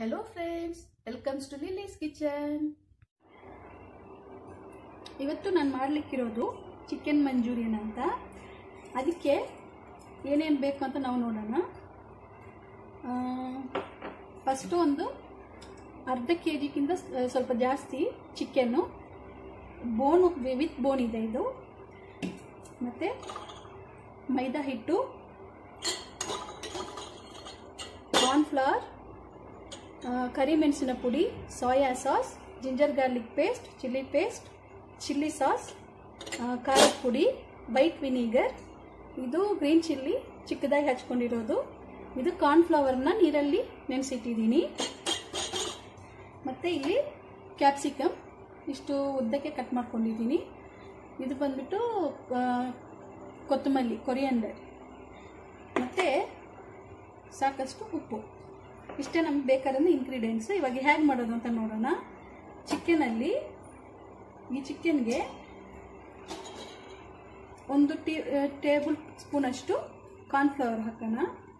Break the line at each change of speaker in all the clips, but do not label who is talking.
hello friends welcomes to Lily's kitchen ಇವತ್ತು ನಾನು ಮಾಡಲಿಕ್ಕಿರೋದು chicken manchurian ಅಂತ ಅದಕ್ಕೆ ಏನೇನು ಬೇಕು ಅಂತ ನಾವು ನೋಡೋಣ ಫಸ್ಟು ಒಂದು ಅರ್ಧ ಕೆ ಜಿಗಿಂತ ಸ್ವಲ್ಪ ಜಾಸ್ತಿ ಚಿಕನ್ನು ಬೋನು ವಿತ್ ಬೋನ್ ಇದೆ ಇದು ಮತ್ತು ಮೈದಾ ಹಿಟ್ಟು ಕಾರ್ನ್ಫ್ಲವರ್ ಕರಿಮೆಣಸಿನ ಪುಡಿ soya sauce ginger garlic paste chilli paste chilli sauce ಖಾರದ ಪುಡಿ ವೈಟ್ ವಿನಿಗರ್ ಇದು ಗ್ರೀನ್ ಚಿಲ್ಲಿ ಚಿಕ್ಕದಾಗಿ ಹಚ್ಕೊಂಡಿರೋದು ಇದು ಕಾರ್ನ್ಫ್ಲವರ್ನ ನೀರಲ್ಲಿ ನೆನೆಸಿಟ್ಟಿದ್ದೀನಿ ಮತ್ತು ಇಲ್ಲಿ ಕ್ಯಾಪ್ಸಿಕಮ್ ಇಷ್ಟು ಉದ್ದಕ್ಕೆ ಕಟ್ ಮಾಡ್ಕೊಂಡಿದ್ದೀನಿ ಇದು ಬಂದ್ಬಿಟ್ಟು ಕೊತ್ತಂಬರಿ ಕೊರಿಯಂಡರ್ ಮತ್ತು ಸಾಕಷ್ಟು ಉಪ್ಪು ಇಷ್ಟೇ ನಮ್ಗೆ ಬೇಕಾದ ಇಂಗ್ರೀಡಿಯೆಂಟ್ಸ್ ಇವಾಗ ಹೇಗೆ ಮಾಡೋದು ಅಂತ ನೋಡೋಣ ಚಿಕನಲ್ಲಿ ಈ ಚಿಕನ್ಗೆ ಒಂದು ಟೀ ಟೇಬಲ್ ಸ್ಪೂನಷ್ಟು ಕಾರ್ನ್ಫ್ಲವರ್ ಹಾಕೋಣ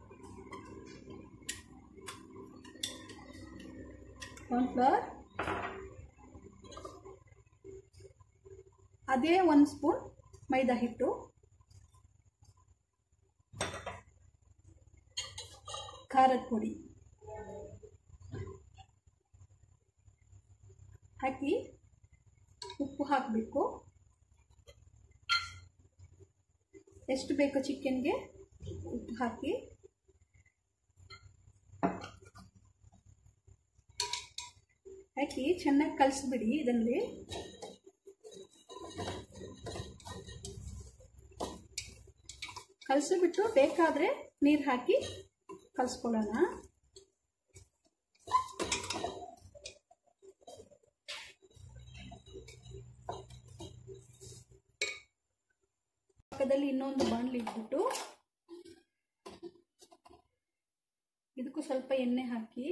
ಕಾರ್ನ್ಫ್ಲವರ್ ಅದೇ ಒಂದು ಸ್ಪೂನ್ ಮೈದಾ ಹಿಟ್ಟು ಖಾರದ ಪುಡಿ ಹಾಕಿ ಉಪ್ಪು ಹಾಕಬೇಕು ಎಷ್ಟು ಬೇಕು ಚಿಕನ್ಗೆ ಉಪ್ಪು ಹಾಕಿ ಹಾಕಿ ಚೆನ್ನಾಗಿ ಕಲಿಸ್ಬಿಡಿ ಇದರಲ್ಲಿ ಕಲಸಿಬಿಟ್ಟು ಬೇಕಾದರೆ ನೀರು ಹಾಕಿ ಕಲಿಸ್ಕೊಳ್ಳೋಣ ಪಕ್ಕದಲ್ಲಿ ಇನ್ನೊಂದು ಬಾಣಲಿ ಇಟ್ಬಿಟ್ಟು ಇದಕ್ಕೂ ಸ್ವಲ್ಪ ಎಣ್ಣೆ ಹಾಕಿ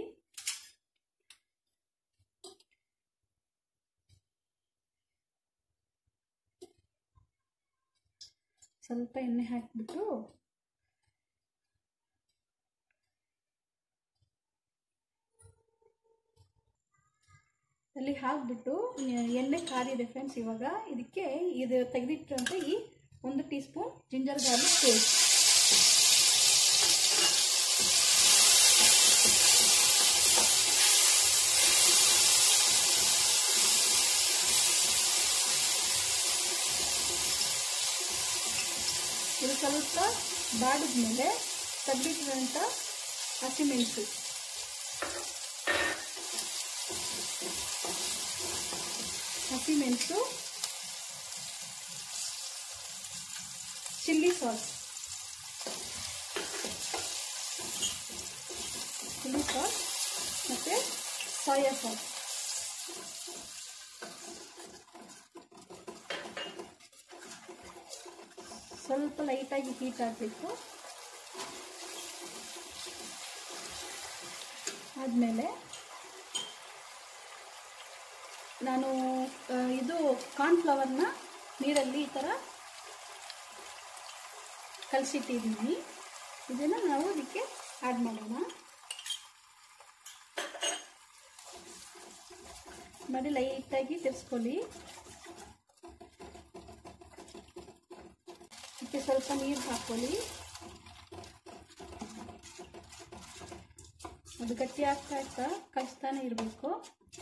ಸ್ವಲ್ಪ ಎಣ್ಣೆ ಹಾಕಿಬಿಟ್ಟು ಅಲ್ಲಿ ಹಾಕ್ಬಿಟ್ಟು ಎಣ್ಣೆ ಕಾದಿದೆ ಫ್ರೆಂಡ್ಸ್ ಇವಾಗ ಇದಕ್ಕೆ ಇದು ತೆಗೆದಿಟ್ಟಂತೆ ಈ ಒಂದು tea spoon ginger garlic paste ಇದು ಸ್ವಲ್ಪ ಬಾಡಿದ್ಮೇಲೆ ತೆಗೆದಿಟ್ಟಿರೋಂಥ ಹಸಿಮೆಣಸು ಹಸಿಮೆಣಸು ಚಿಲ್ಲಿ ಸಾಸ್ ಚಿಲ್ಲಿ ಸಾಸ್ ಮತ್ತು ಸೋಯಾ ಸಾಸ್ ಸ್ವಲ್ಪ ಲೈಟಾಗಿ ಹೀಟ್ ಆಗಬೇಕು ಆದಮೇಲೆ ನಾನು ಇದು ಕಾರ್ನ್ಫ್ಲವರ್ನ ನೀರಲ್ಲಿ ಈ ಥರ ಕಲಸಿಟ್ಟಿದ್ದೀನಿ ಇದನ್ನು ನಾವು ಅದಕ್ಕೆ ಆ್ಯಡ್ ಮಾಡೋಣ ಮಾಡಿ ಲೈಟಾಗಿ ತಿರ್ಸ್ಕೊಳ್ಳಿ ಇದಕ್ಕೆ ಸ್ವಲ್ಪ ನೀರು ಹಾಕ್ಕೊಳ್ಳಿ ಅದು ಗಟ್ಟಿ ಆಗ್ತಾ ಆಗ್ತಾ ಕಲಿಸ್ತಾನೆ ಇರಬೇಕು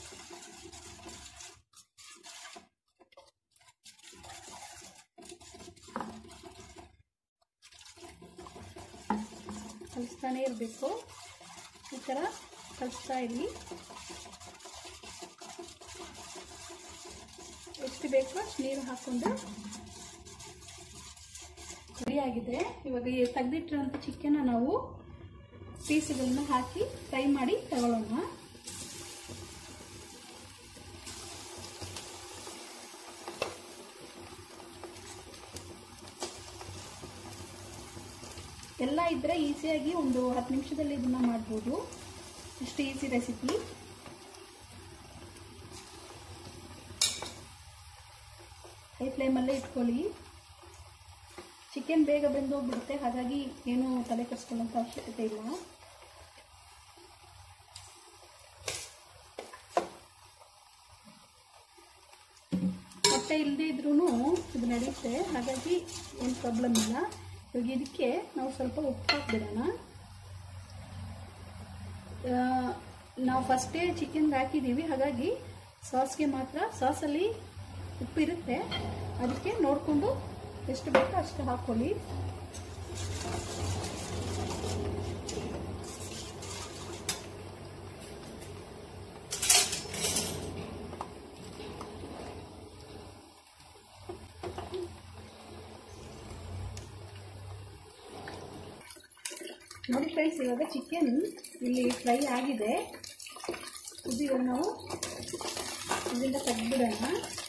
ಕಲಿಸ್ತಾನೆ ಇರಬೇಕು ಈ ಥರ ಕಲಿಸ್ತಾ ಇರಲಿ ಎಷ್ಟು ಬೇಕೋ ಅಷ್ಟು ನೀರು ಹಾಕ್ಕೊಂಡು ರೆಡಿಯಾಗಿದೆ ಇವಾಗ ತೆಗೆದಿಟ್ಟಿರೋಂಥ ಚಿಕನ್ನ ನಾವು ಪೀಸ್ಗಳನ್ನ ಹಾಕಿ ಫ್ರೈ ಮಾಡಿ ತಗೊಳ್ಳೋಣ ಎಲ್ಲ ಇದ್ದರೆ ಈಸಿಯಾಗಿ ಒಂದು ಹತ್ತು ನಿಮಿಷದಲ್ಲಿ ಇದನ್ನು ಮಾಡ್ಬೋದು ಅಷ್ಟು ಈಸಿ ರೆಸಿಪಿ ಹೈ ಫ್ಲೇಮಲ್ಲೇ ಇಟ್ಕೊಳ್ಳಿ ಚಿಕನ್ ಬೇಗ ಬೆಂದೋಗ್ಬಿಡುತ್ತೆ ಹಾಗಾಗಿ ಏನು ತಲೆ ಕೆಡಿಸ್ಕೊಳ್ಳೋಂಥ ಅವಶ್ಯಕತೆ ಇಲ್ಲ ಇಲ್ಲದೆ ಇದ್ರೂ ಇದು ನಡೆಯುತ್ತೆ ಹಾಗಾಗಿ ಏನು ಪ್ರಾಬ್ಲಮ್ ಇಲ್ಲ ಇವಾಗ ಇದಕ್ಕೆ ನಾವು ಸ್ವಲ್ಪ ಉಪ್ಪು ಹಾಕ್ಬಿಡೋಣ ಆ, ನಾವು ಫಸ್ಟೇ ಚಿಕನ್ಗೆ ಹಾಕಿದ್ದೀವಿ ಹಾಗಾಗಿ ಸಾಸ್ಗೆ ಮಾತ್ರ ಸಾಸಲ್ಲಿ ಉಪ್ಪಿರುತ್ತೆ ಅದಕ್ಕೆ ನೋಡಿಕೊಂಡು ಎಷ್ಟು ಬೇಕೋ ಅಷ್ಟು ಹಾಕ್ಕೊಳ್ಳಿ ನೋಡಿ ಫ್ರೆಂಡ್ಸ್ ಇವಾಗ ಚಿಕನ್ ಇಲ್ಲಿ ಫ್ರೈ ಆಗಿದೆ ಇದು ಇವಾಗ ನಾವು ಇದರಿಂದ ತೆಗ್ದ್ಬಿಡೋಣ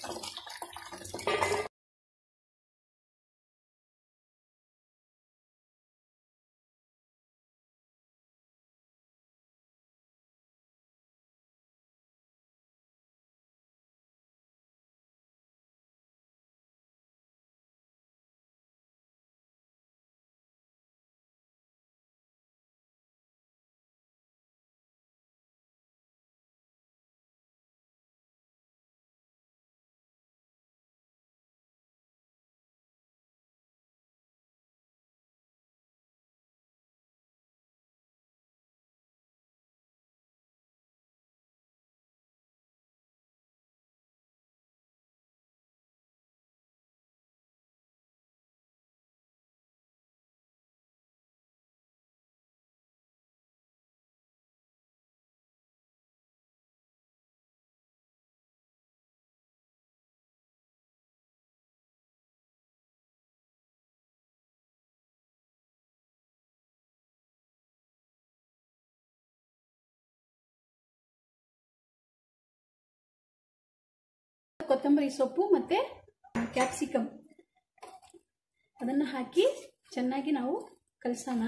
ಕೊತ್ತಂಬರಿ ಸೊಪ್ಪು ಮತ್ತು ಕ್ಯಾಪ್ಸಿಕಮ್ ಅದನ್ನು ಹಾಕಿ ಚೆನ್ನಾಗಿ ನಾವು ಕಲಸೋಣ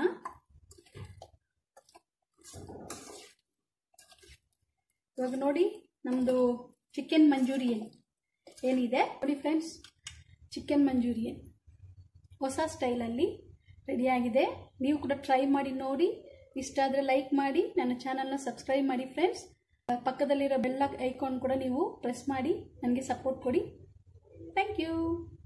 ಇವಾಗ ನೋಡಿ ನಮ್ಮದು ಚಿಕನ್ ಮಂಚೂರಿಯನ್ ಏನಿದೆ ನೋಡಿ ಫ್ರೆಂಡ್ಸ್ ಚಿಕನ್ ಮಂಚೂರಿಯನ್ ಹೊಸ ಸ್ಟೈಲಲ್ಲಿ ರೆಡಿಯಾಗಿದೆ ನೀವು ಕೂಡ ಟ್ರೈ ಮಾಡಿ ನೋಡಿ ಇಷ್ಟ ಆದರೆ ಲೈಕ್ ಮಾಡಿ ನನ್ನ ಚಾನಲ್ನ ಸಬ್ಸ್ಕ್ರೈಬ್ ಮಾಡಿ ಫ್ರೆಂಡ್ಸ್ ಪಕ್ಕದಲ್ಲಿರೋ ಬೆಲ್ಲ ಐಕಾನ್ ಕೂಡ ನೀವು ಪ್ರೆಸ್ ಮಾಡಿ ನನಗೆ ಸಪೋರ್ಟ್ ಕೊಡಿ ಥ್ಯಾಂಕ್ ಯು